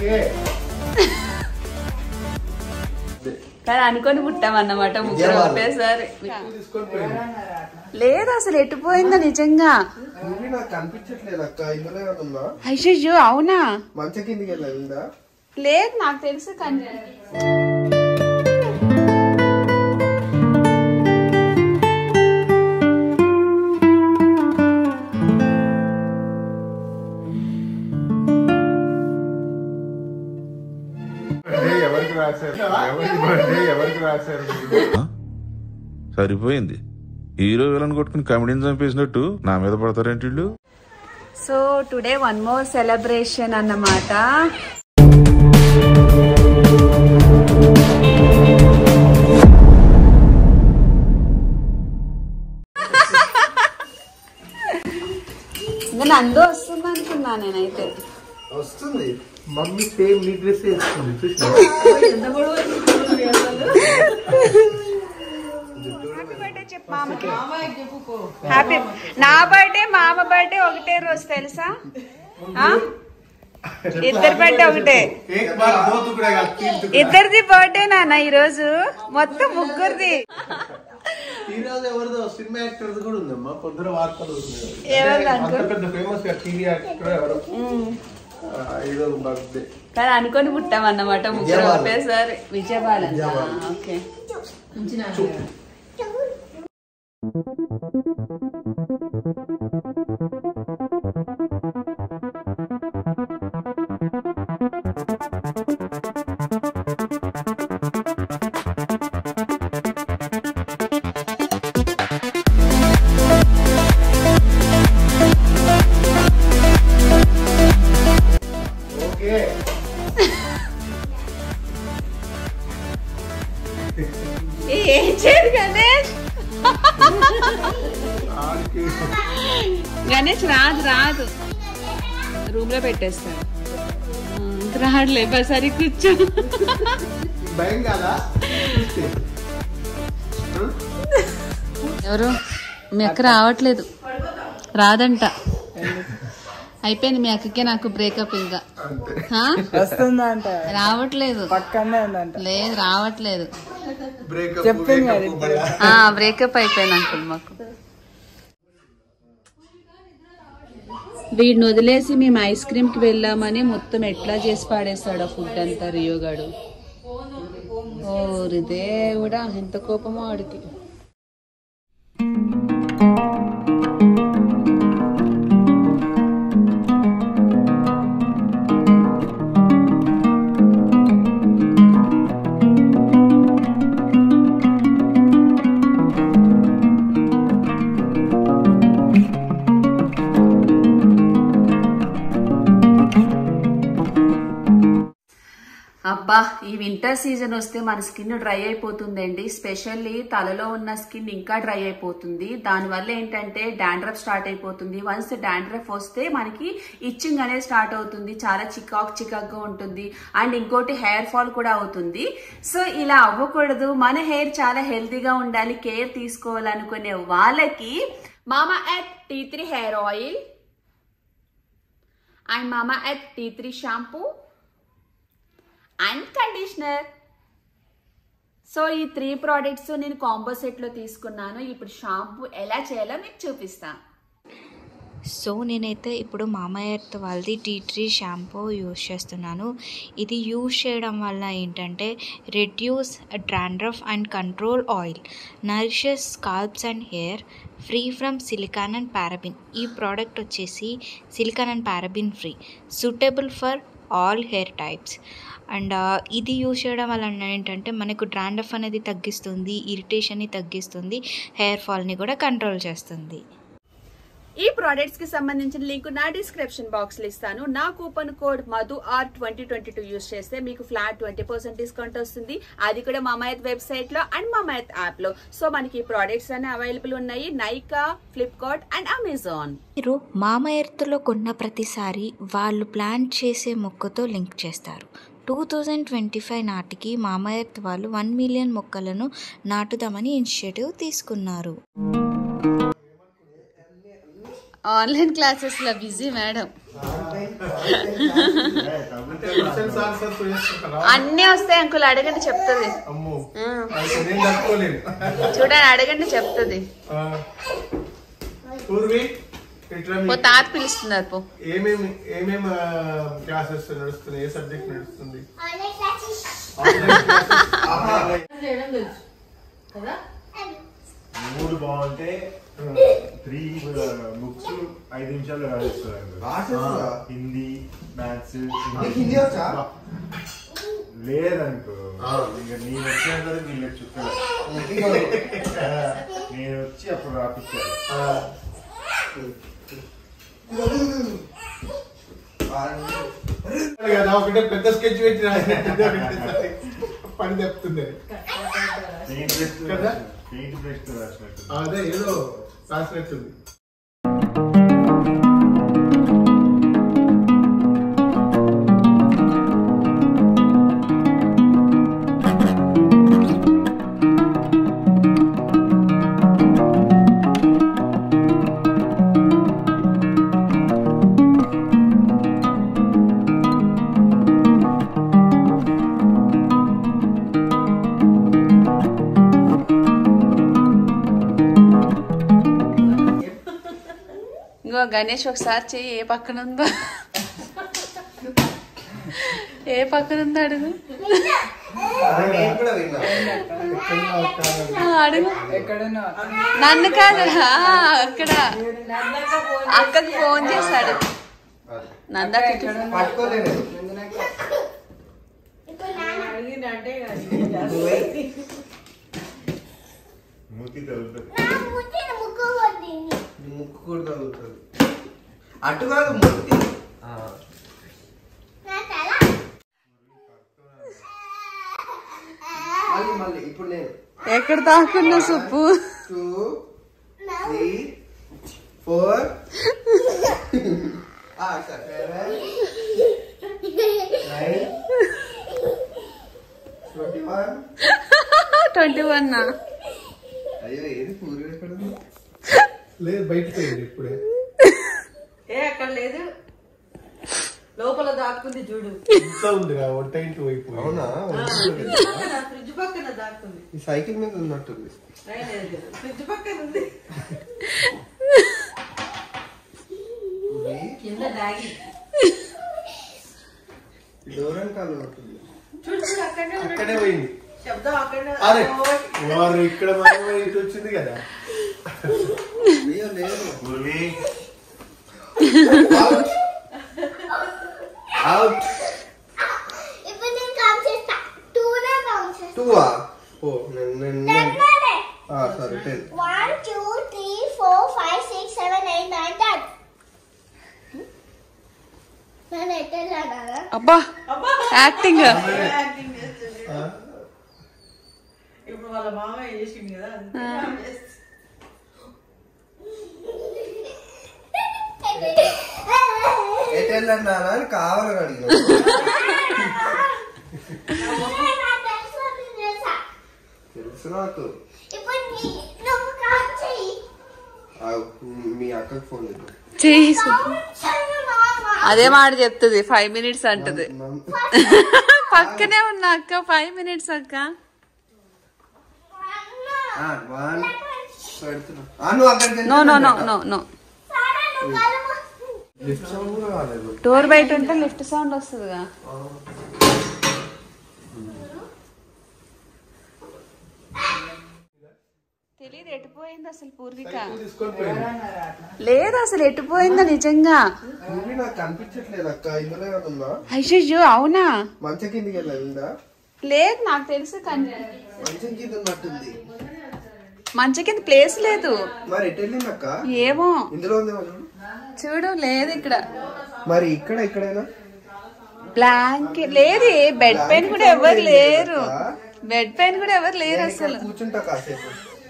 Okay కానీ అనుకొని పుట్టామన్నమాట ముగ్గురు విజయవాడ. ఒకటేసారి తీసుకొని పోయింది లేదు అసలు ఎట్టుపోయిందో నిజంగా మూవీ నాకు కనిపించట్లేదు అక్క ఇందులో ఏమైనా ఉందా అయ్యో అవునా మంచం కిందికి వెళ్ళిందా లేదు నాకు తెలుసు కానీ బర్త్డే ఎవరికి రాశారు ఎవరికి బర్త్డే ఎవరికి రాశారు సరిపోయింది హీరో విలన్ కొట్టుకుని కమెడీని చంపేసినట్టు నా మీద పడతారేంటి వీళ్ళు so today one more celebration అన్నమాట ఇంకా నందు వస్తుంది అనుకున్నా నేనైతే వస్తుంది మమ్మీ సేమ్ నీ డ్రెస్ వేస్తుంది చూసిన హ్యాపీ నా బర్త్డే మామ బర్త్డే ఒకటే రోజు తెలుసా ఆ? ఇద్దరి బర్త్డే ఒకటే ఇద్దరిది బర్త్డే నాన్న ఈ రోజు మొత్తం ముగ్గురిది ఈ రోజు ఎవరిదో సినిమా యాక్టర్ కూడా ఉందమ్మా పొద్దున వార్తలు ఉంది ఎవరిది అంత uncle? పెద్ద ఫేమస్ టీవీ యాక్టర్ ఎవరు ఆ, ఈ రోజు బర్త్డే కానీ అనుకొని పుట్టామన్నమాట ముగ్గురు విజయవాడ. ఒకటేసారి విజయవాడ విజయవాడ. ఓకే ఓకే ఏం చేయదు గణేష్ ఆడికి గణేష్ రాదు రాదు రూమ్ లో పెట్టేస్తాడు ఆ, రాడులే బసరి కూర్చో భయం కాదా చూస్తే. ఎవరు మీ అక్క రావట్లేదు రాదంట అయిపోయింది మీ అక్కకే నాకు బ్రేకప్ ఇంకా అంతే ఆ? వస్తుందంట రావట్లేదు పక్కనే ఉందంట లేదు రావట్లేదు బ్రేకప్ చెప్తుంది కదా ఇప్పుడు. బ్రేకప్ అయిపోయింది అంకుల్ మాకు వీడిని వదిలేసి మేము ఐస్ క్రీమ్ కి వెళ్ళామని మొత్తం ఎట్లా చేసి పాడేస్తాడు ఆ ఫుడ్ అంతా రియోగాడు ఓరి దేవుడా ఎంత కోపమో వాడికి అబ్బా ఈ వింటర్ సీజన్ వస్తే మన స్కిన్ డ్రై అయిపోతుందండి స్పెషల్లీ తలలో ఉన్న స్కిన్ ఇంకా డ్రై అయిపోతుంది దానివల్ల ఏంటంటే డాండ్రఫ్ స్టార్ట్ అయిపోతుంది వన్స్ డాండ్రఫ్ వస్తే మనకి ఇచ్చింగ్ అనేది స్టార్ట్ అవుతుంది చాలా చికాక్ చికాక్గా ఉంటుంది అండ్ ఇంకోటి హెయిర్ ఫాల్ కూడా అవుతుంది సో ఇలా అవ్వకూడదు మన హెయిర్ చాలా హెల్తీగా ఉండాలి కేర్ తీసుకోవాలనుకునే వాళ్ళకి Mamaearth tea tree hair oil and Mamaearth tea tree shampoo and conditioner so ఈ త్రీ ప్రోడక్ట్స్ నేను కాంబో సెట్లో తీసుకున్నాను ఇప్పుడు షాంపూ ఎలా చేయాలో మీకు చూపిస్తాను సో నేనైతే ఇప్పుడు మామా ఎర్త్ వాళ్ళది టీ ట్రీ షాంపూ యూస్ చేస్తున్నాను ఇది యూస్ చేయడం వల్ల ఏంటంటే reduce dandruff and control oil nourishes scalps and hair free from silicone and paraben ఈ ప్రోడక్ట్ వచ్చేసి silicone and paraben free suitable for all hair types and ఇది use చేయడం వల్ల ఏంటంటే మనకు డ్రాండఫ్ అనేది తగ్గిస్తుంది ఇరిటేషన్ని తగ్గిస్తుంది హెయిర్ ఫాల్ని కూడా కంట్రోల్ చేస్తుంది ఈ ప్రోడక్ట్స్ కి సంబంధించిన లింక్ నా డిస్క్రిప్షన్ బాక్స్ లో ఇస్తాను నా coupon code Madhu R twenty twenty two use చేస్తే మీకు ఫ్లాట్ ట్వంటీ పర్సెంట్ డిస్కౌంట్ వస్తుంది అది కూడా మామాయత్ వెబ్సైట్ లో అండ్ మామాయత్ యాప్ లో సో మనకి ఈ ప్రోడక్ట్స్ అన్ని అవైలబుల్ ఉన్నాయి నైకా ఫ్లిప్కార్ట్ అండ్ అమెజాన్ మీరు మామ ఎర్త్లో కొన్న ప్రతిసారి వాళ్ళు ప్లాన్ చేసే మొక్కతో లింక్ చేస్తారు టూ థౌజండ్ ట్వంటీ ఫైవ్ నాటికి మామ ఎర్త్ వాళ్ళు వన్ మిలియన్ మొక్కలను నాటుదామని ఇనిషియేటివ్ తీసుకున్నారు ఆన్లైన్ క్లాసెస్ లో బిజీ మేడం అంటే అంటే క్వశ్చన్స్ ఆన్సర్స్ వేసుకుంటారా అన్నీ వస్తాయి అంకుల్ అడగండి చెప్తుంది అమ్మో అయితే నేను తట్టుకోలేను చూడండి అడగండి చెప్తుంది ఆ. పూర్వి ఇట్లా మీ- ఓ తాత పిలుస్తున్నారు పో ఏమేమి ఏమేమి క్లాసెస్ నడుస్తున్నాయి ఏ సబ్జెక్ట్ నడుస్తుంది మూడు బాగుంటే త్రీ బుక్స్ ఐదు నిమిషాలు రాసేస్తారు రాసేస్తారా? హిందీ మ్యాథ్స్ నీకు హిందీ వచ్చా? లేదనుకో ఇంకా నేను వచ్చేంత వరకు వీళ్ళు చుట్టారు నేను వచ్చి అప్పుడు రాపించాను కదా ఒకటే పెద్ద స్కెచ్ పెట్టి రాసినట్టు పని చెప్తుంది పెయింట్ బ్రష్ కదా? పెయింట్ బ్రష్ రాసినట్టు అదే ఏదో రాసినట్టుంది ఇంకో గణేష్ ఒకసారి చెయ్యి ఏ పక్కన ఉందో ఏ పక్కన ఉందో అడుగు నేను కూడా విన్నా ఆ, అడుగు ఎక్కడున్నా నన్ను కాదు ఆ, అక్కడ అక్కకి ఫోన్ చేశాడు నందకి పట్టుకోలేదు మూతి తగులుతుంది ముక్కు కూడా తగులుతుంది అటు కాదు ముక్కు మళ్ళీ మళ్ళీ ఇప్పుడు నేను ఎక్కడ దాక్కున్నా Suppu two three four seven nine twenty one twenty one అయ్యో ఏది పూర్వీ ఎక్కడ ఉంది? లేదు బయటకు పోయింది ఇప్పుడే ఏ అక్కడ లేదు లోపల దాక్కుంది చూడు ఇంత ఉందిరా వంట ఇంటి వైపు అవునా పక్కన ఫ్రిడ్జ్ పక్కన దాక్కుంది ఈ సైకిల్ మీద ఉన్నట్టుంది లేదు, లేదు. ఫ్రిడ్జ్ పక్కన ఉంది పూర్వీ, కింద దాగి ఈ డోరన్ కాలు ఉన్నట్టుంది చూడు చూడు అక్కడనే ఉన్నాడు. అక్కడే పోయింది శబ్దం అక్కడనే అరే వారు ఇక్కడ మనం ఇటు వచ్చింది కదా అయ్యో లేదు పూర్వీ అవుట్ ఇప్పుడు నేను కౌంట్ చేస్తా టూనే కౌంట్ చేస్తా టూవా ఓ నేను నేను టెన్నే ఆ, సరే ten one two three four five six seven eight nine ten నేను ఎట్టెళ్ళానా అబ్బా యాక్టింగ్ యాక్టింగ్ చేస్తుంది. ఆ? ఇప్పుడు వాళ్ళ మామయ్య చేసింది కదా అందుకే ఆమె చేస్తుంది. ఎటు వెళ్ళన్నా అని కావాలని అడిగా తెలుసు నాకు ఇప్పుడు నీ- నువ్వు కౌంట్ చెయ్యి ఆగు, మీ అక్కకి ఫోన్ చేద్దాం చెయ్యి సుబ్బు. కౌంట్ చెయ్యి మామ. అదే మాట చెప్తుంది ఫైవ్ మినిట్స్ అంటది నమ్- పక్కనే ఉన్నా అక్క ఫైవ్ మినిట్స్ అక్క ఆ, వన్ పెడుతున్నా ఆ, నువ్వు అక్కడికి no no no no no సరే, నువ్వు కళ్ళు మూసుకో. లిఫ్ట్ సౌండ్ కూడా రాలేదు డోర్ బయట ఉంటే లిఫ్ట్ సౌండ్ వస్తుందిగా తెలియదు ఎటుపోయింది అసలు పూర్విక తీసుకొని పోయింది లేదు అసలు ఎటుపోయిందో నిజంగా మూవీ నాకు కనిపించట్లేదు అక్క ఇందులో ఏమైనా ఉందా అయ్యో అవునా మంచం కిందికి వెళ్ళిందా లేదు నాకు తెలుసు కానీ మంచం కింద ఉన్నట్టుంది మంచి కింద ప్లేస్ లేదు మరి ఎటు వెళ్ళింది అక్క ఏమో ఇందులో ఉంది చూడు చూడు లేదు ఇక్కడ మరి ఇక్కడ ఎక్కడైనా బ్లాంకెట్ లేదు బెడ్ పైన కూడా ఎవరు లేరు బెడ్ పైన కూడా ఎవరు లేరు నేను ఇక్కడ అసలు కూర్చుంటా కాసేపు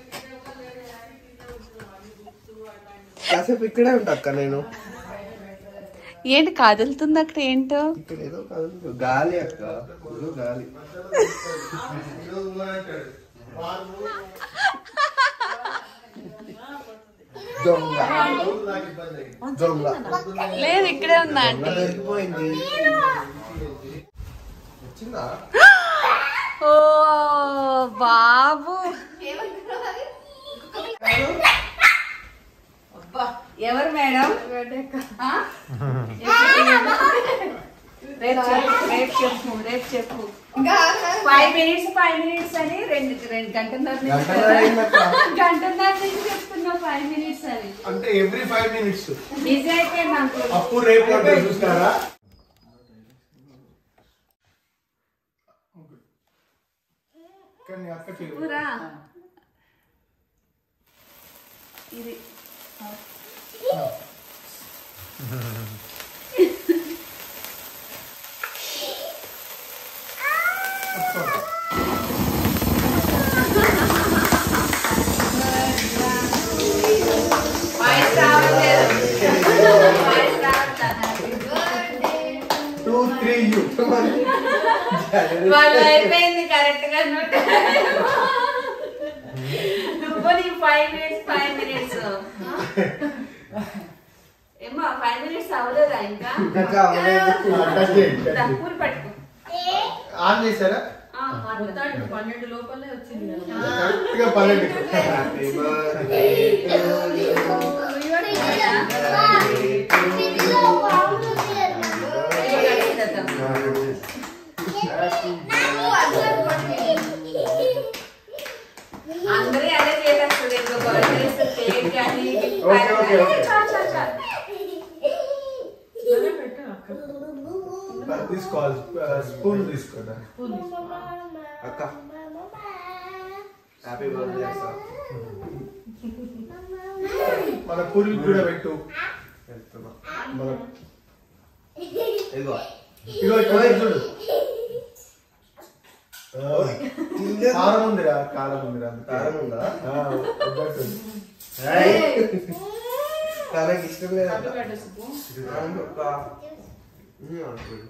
కాసేపు ఇక్కడే ఉంటా అక్క నేను ఏంటి కదులుతుంది అక్కడ ఏంటో ఇక్కడ ఏదో కాదు గాలి అక్క ఏదో గాలి దొంగ దొంగ లేదు ఇక్కడే ఉందా దొంగ దొరికిపోయింది వచ్చిందా ఓ బాబు ఎవరు మేడం ఆ? రేపు చెప్పు రేపు చెప్పు రేపు చెప్పు ఫైవ్ మినిట్స్ ఫైవ్ మినిట్స్ అని రెండు రెండు గంటన్నర నుంచి గంటన్నర అయిందక్క. గంటన్నర నుంచి చెప్తున్నా ఫైవ్ మినిట్స్ అని అంటే ఎవ్రీ ఫైవ్ మినిట్స్ బిజీ అయిపోయింది అనుకో అప్పుడు రేపు అంటే చూస్తారా కానీ అక్క చెయ్యి. పూరా ఇది వాయిస్ రావట్లేదు వాయిస్ రావట్లేదు టూ త్రీ యూ వాళ్ళు అయిపోయింది కరెక్ట్ గా నోట్ నువ్వు నీ ఫైవ్ మినిట్స్ ఫైవ్ మినిట్స్ ఏమో ఫైవ్ మినిట్స్ అవ్వలేదా ఇంకా ఇంకా అవ్వలేదు. తక్కువ పట్టుకో ఆన్ చేశారా ఆ, మాట్లాడు. మొత్తానికి పన్నెండు లోపలనే వచ్చింది కదా కరెక్ట్ గా పన్నెండు చేద్దాం. అందరూ అదే చేసేస్తుంది ఇంకో బర్త్డేస్ కేక్ కానీ ఓకే, ఓకే, ఓకే. చాలు చాలు చాలు అదే పెట్టు అక్క తీసుకోవాలి స్పూన్ తీసుకోదా అక్క హ్యాపీ బర్త్డే అక్క మన పూరి కూడా పెట్టు వెళ్తున్నా మన ఇదిగో ఇగో ఇక్కడ చూడు కారం ఉందిరా కారం ఉందిరా అందుకే. కారం ఉందా ఆ, వద్దట్టుంది. కారం ఇష్టం లేదంట పెట్టు సుబ్బు. అవును అక్క. ఉమ్, అనుకోండి.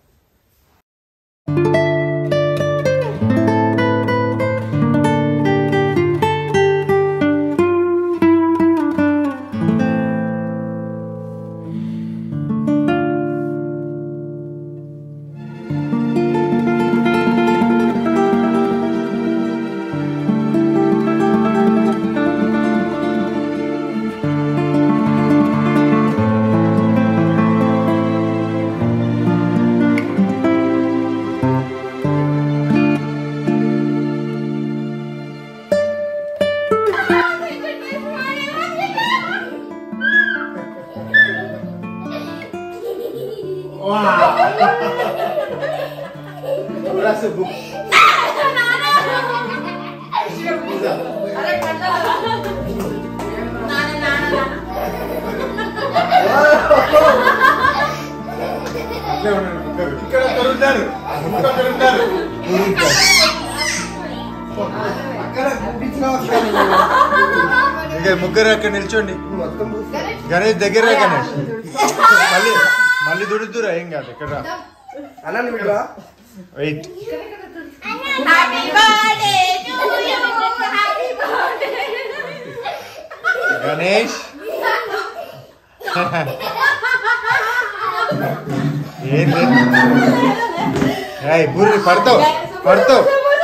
రా సుబ్బు. అరే కట్ట నాన్న నాన్న అట్లే ఉండండి ముగ్గురు. ఇక్కడ ఒకరు ఉన్నారు ఇంకొకరు ఉన్నారు అక్కడ గుప్పించినావు అక్క నువ్వు. ఇక ముగ్గురు అక్కడ నిల్చోండి మొత్తం పూస్తా. గణేష్ దగ్గర గణేష్ మళ్ళీ మళ్ళీ దుడుతురా ఏం కాదు ఇక్కడ రా. అన్న నువ్వు ఇట్లా wait happy birthday to you happy birthday Ganesh ఏం లేదు ఏయ్, బుర్రి పడతావు పడతావు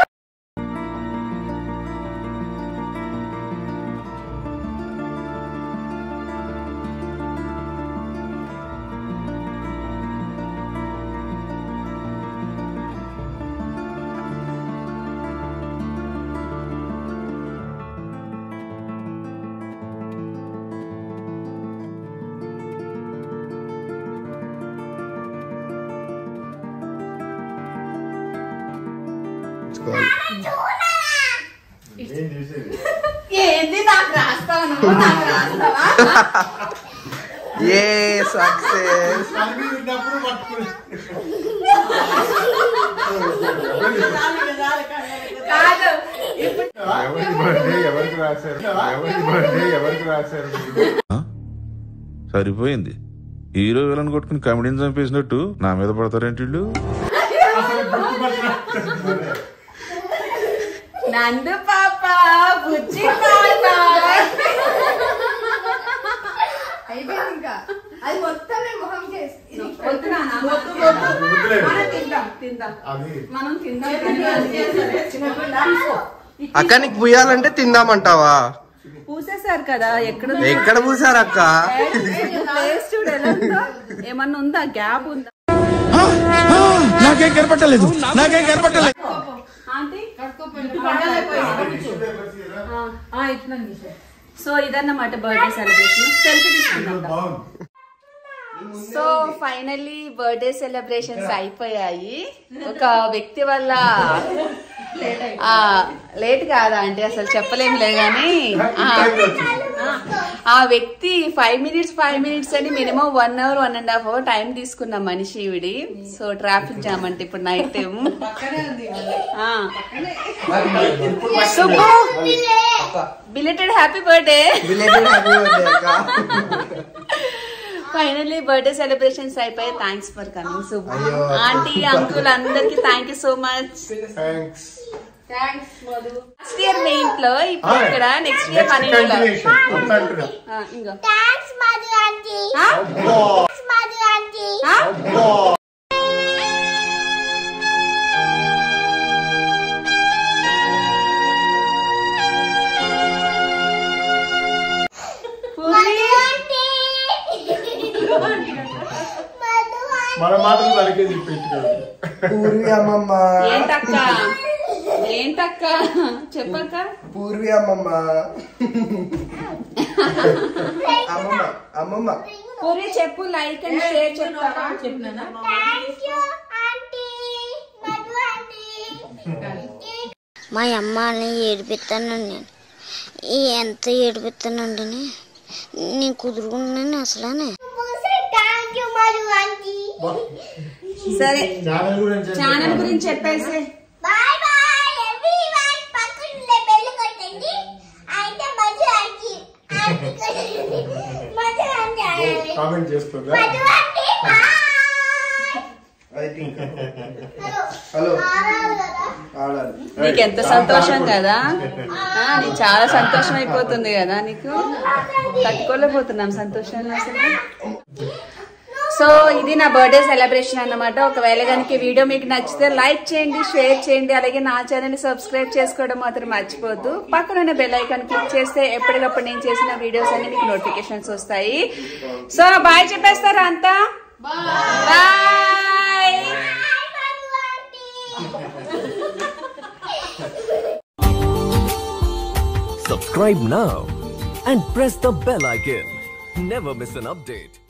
ఏం చూసేది ఏంది నాకు రాస్తావు నువ్వు నాకు రాస్తావా ఏ సక్సెస్ అన్ని ఉన్నప్పుడు పట్టుకుని కాదు ఇప్పుడు ఎవరి బర్త్డే ఎవరికి రాశారు ఎవరి బర్త్డే ఎవరికి రాశారు ఆ? సరిపోయింది హీరో విలన్ కొట్టుకుని కమెడీని చంపేసినట్టు నా మీద పడతారేంటి వీళ్ళు నందు పాప బుజ్జి పాప అయిపోయింది ఇంకా అది మొత్తం నేను మొహం చేసి వద్దు నాన్న. వద్దులేదు. మనం తిందాం తిందాం అది మనం తిందాం అక్క నీకు పుయ్యాలంటే తిందామంటావా పూసేశారు కదా ఎక్కడ ఎక్కడ పూసారు అక్క ప్లేస్ చూడు ఎలా ఉందో ఏమన్నా ఉందా గ్యాప్ ఉందా నాకేం కనపట్టలేదు నాకేం కనపట్టలేదు ఆంటీ ఆ, ఇట్లండి సార్. సో ఇదన్నమాట బర్త్డే సెలబ్రేషన్ సెల్ఫీ తీసుకుందాం సో ఫైనల్లీ బర్త్డే సెలబ్రేషన్స్ అయిపోయాయి ఒక వ్యక్తి వల్ల ఆ, లేట్ కాదా అంటే అసలు చెప్పలేంలే కానీ ఆ, ఆ వ్యక్తి ఫైవ్ మినిట్స్ ఫైవ్ మినిట్స్ అని minimum one hour one and half hour time తీసుకున్న మనిషి ఈవిడి సో ట్రాఫిక్ జామ్ అంటే ఇప్పుడు night time Subbu belated happy birthday Belated happy birthday అక్క ఫైనల్లీ బర్త్డే సెలబ్రేషన్స్ అయిపోయి థ్యాంక్స్ ఫర్ కమింగ్ సుబ్బు అయ్యో. ఆంటీ అంకుల్ అందరికి thank you so much thanks next year మీ ఇంట్లో ఇప్పుడు ఇక్కడ నెక్స్ట్ ఇయర్ మన ఇంట్లో ఆ, ఇంకో థ్యాంక్స్ మధు ఆంటీ ఆ? థ్యాంక్స్ మధు ఆంటీ ఆ? పూరి, మధు మన మాటలు తనకే చెప్పేట్టుకోడు పూర్వి అమ్మమ్మ ఏంటక్క ఏంటక్క చెప్పక్క పూర్వి అమ్మమ్మ అమ్మమ్మ అమ్మమ్మ పూరి చెప్పు లైక్ అండ్ షేర్ చెప్తావా చెప్పినానా? Thank you aunty Madhu aunty మా అమ్మని ఏడిపిస్తాను నేను ఈ ఎంత ఏడిపిస్తానండి నేను కుదురుకున్నాను అసలనే థ్యాంక్ యూ మధు ఆంటీ సరే ఛానల్ గురించి ఛానల్ గురించి చెప్పేసి బాయ్ బాయ్ ఎవ్రీవన్ పక్కన బెల్ కొట్టండి అయితే మధు ఆంటీ ఆంటీ కొట్టండి మధు ఆంటీ ఆడాలి. కామెంట్ చేస్తుందా Madhu aunty bye I think hello ఆడాలి కదా ఆడాలి నీకు ఎంత సంతోషం కదా ఆ, నీకు చాలా సంతోషం అయిపోతుంది కదా నీకు తట్టుకోలేకపోతున్నాం సంతోషాన్ని అసలు సో ఇది నా బర్త్డే సెలబ్రేషన్ అన్నమాట ఒకవేళ కనుక ఈ వీడియో మీకు నచ్చితే లైక్ చేయండి షేర్ చేయండి అలాగే నా ఛానల్ సబ్స్క్రైబ్ చేసుకోవడం మాత్రం మర్చిపోద్దు పక్కన ఉన్న బెల్ ఐకాన్ క్లిక్ చేస్తే ఎప్పటికప్పుడు నేను చేసిన వీడియోస్ అన్ని మీకు నోటిఫికేషన్స్ వస్తాయి సో బాయ్ చెప్పేస్తారా అంతా bye Subscribe now and press the bell icon. Never miss an update.